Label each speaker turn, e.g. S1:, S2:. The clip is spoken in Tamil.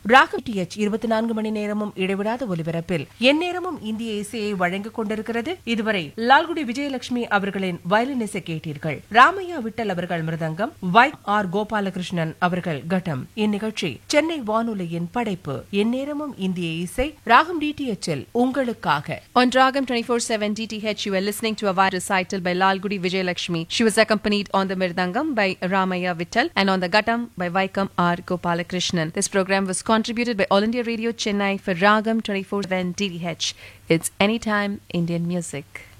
S1: ராகம் டிஎச் இருபத்தி நான்கு மணி நேரமும் இடைவிடாத ஒலிபரப்பில் எந்நேரமும் இந்திய இசையை வழங்கிக் கொண்டிருக்கிறது இதுவரை லால்குடி விஜயலட்சுமி அவர்களின் வயலின் இசை கேட்டீர்கள் ராமையா விட்டல் அவர்கள் மிருதங்கம் வை ஆர் கோபாலகிருஷ்ணன் அவர்கள் கட்டம் இந்நிகழ்ச்சி சென்னை வானொலியின் படைப்பு எந்நேரமும் இந்திய இசை ராகம் டிடிஎச்சில் உங்களுக்காக
S2: On Dragam 24-7 DTH, you were listening to a wide recital by Lalgudi Vijayalakshmi. She was accompanied on the Mirdangam by Ramaya Vittal and on the Gattam by Vaikam R. Gopalakrishnan. This program was contributed by All India Radio Chennai for Ragam 24-7 DTH. It's Anytime Indian Music.